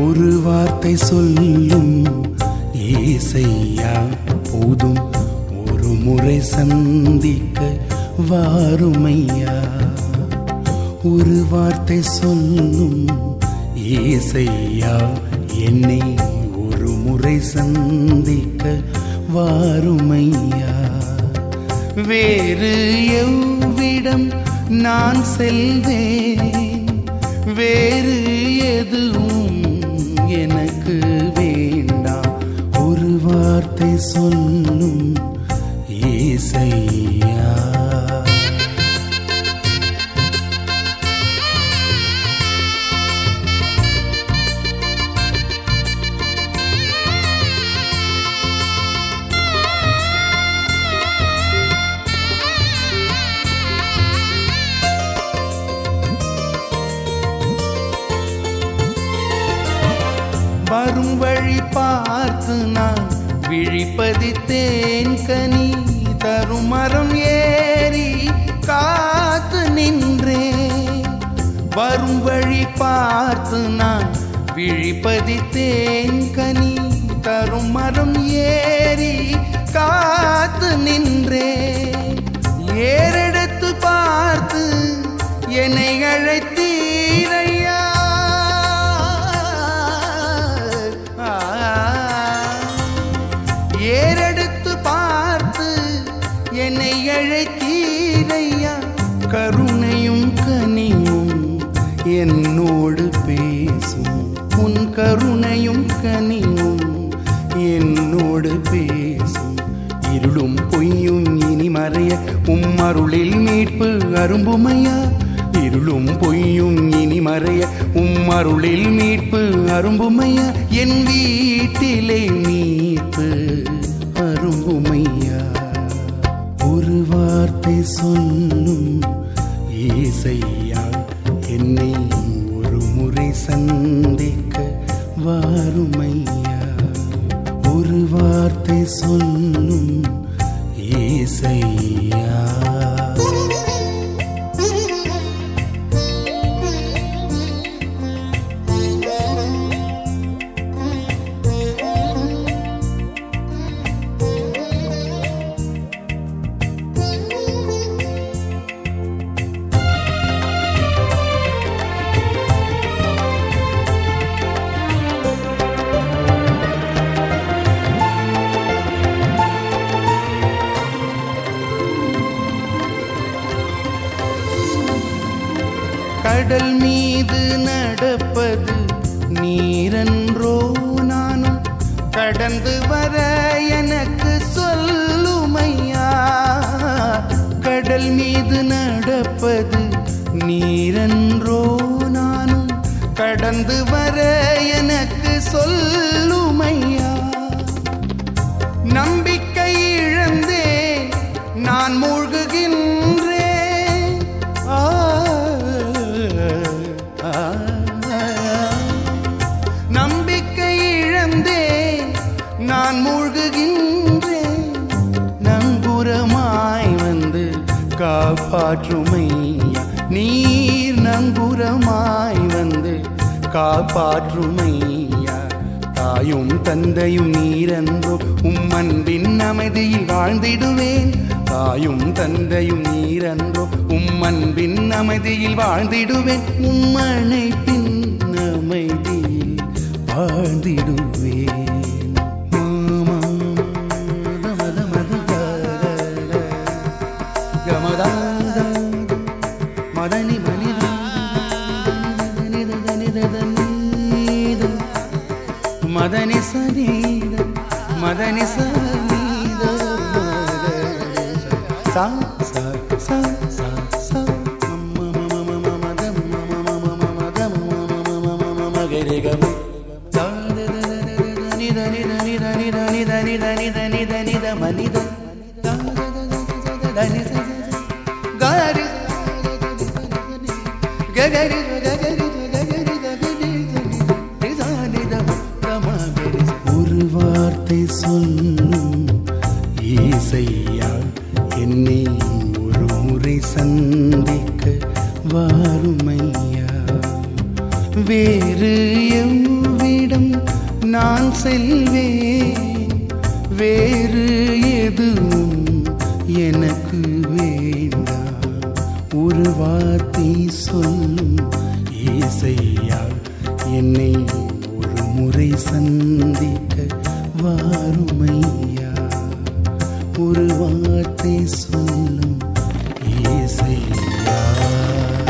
ஒரு வார்த்தை சொல்லும் ஏசையா போதும் ஒரு முறை சந்திக்க வாருமையா ஒரு வார்த்தை சொல்லும் ஏசையா என்னை ஒரு முறை சந்திக்க வாருமையா வேறு எவ்விடம் நான் செல்வேன் வேறு எதுவும் எனக்கு வேண்டாம் ஒரு வார்த்தை சொல்லும் ஏசையா வரும் வழி பார்த்து நான் விழிப்பதித்தேன் கனி தரும் மரம் ஏறி காத்து நின்றேன் வரும் வழி பார்த்து நான் விழிப்பதித்தேன் கனி தரும் மரம் ஏறி காத்து நின்றேன் ஏறெடுத்து பார்த்து என்னை அழைத்தீரையா ஏறெடுத்து பார்த்து என்னை அழைத்தீரையா கருணையும் கனியும் என்னோடு பேசும் உன் கருணையும் கனியும் என்னோடு பேசும் இருளும் பொய்யும் இனி மறைய உம் அருளில் மீட்பு அரும்புமையா இருளும் பொய்யும் இனி மறைய உம் அருளில் மீட்பு அரும்புமையா என் வீட்டிலே மீட்பு அரும்புமையா ஒரு வார்த்தை சொல்லும் ஏசையா என்னை ஒரு முறை சந்திக்க வாருமையா ஒரு வார்த்தை சொல்லும் ஏசையா கடல் மீது நடப்பது நீரன்றோ நானும் கடந்து வர எனக்கு சொல்லுமையா கடல் மீது நடப்பது நீரன்றோ நானும் கடந்து வர எனக்கு சொல்லுமையா நம்பிக்கை இழந்தேன் நான் மூழ்குகின்றேன் ஆ, ஆ, நம்பிக்கை இழந்தேன் நான் மூழ்குகின்றேன் நங்குரமாய் வந்து காப்பாற்றுமையா நீர் நங்குரமாய் வந்து காப்பாற்றுமையா தாயும் தந்தையும் நீரன்றோ உம் அன்பின் அமைதியில் வாழ்ந்திடுவேன் தாயும் தந்தையும் நீரன்றோ உம் அன்பின் அமைதியில் வாழ்ந்திடுவேன் உம் அணைப்பின் அமைதியில் வாழ்ந்திடுவேன் மாமா, மத மத கர, கமதாத, மதனி மனித மதனி சனீத மதனி சனீத சா சா சா சா சா மம மம மம மத மம மம மம மத மம மம மம மம கரி கம சா த த த த த நித நித நித நித நித நித நித நித நித மனித சா த த த த த த நித காரி ககரி ககரி ககரி ககரி ஒரு வார்த்தை சொல்லும் ஏசையா என்னை ஒரு முறை சந்திக்க வாருமையா வேறு எவ்விடம் நான் செல்வேன் வேறு எதுவும் எனக்கு வேண்டாம் ஒரு வார்த்தை சொல்லும் ஏசையா என்னை ஒரு முறை சந்திக்க வாருமையா ஒரு வார்த்தை சொல்லும் ஏசையா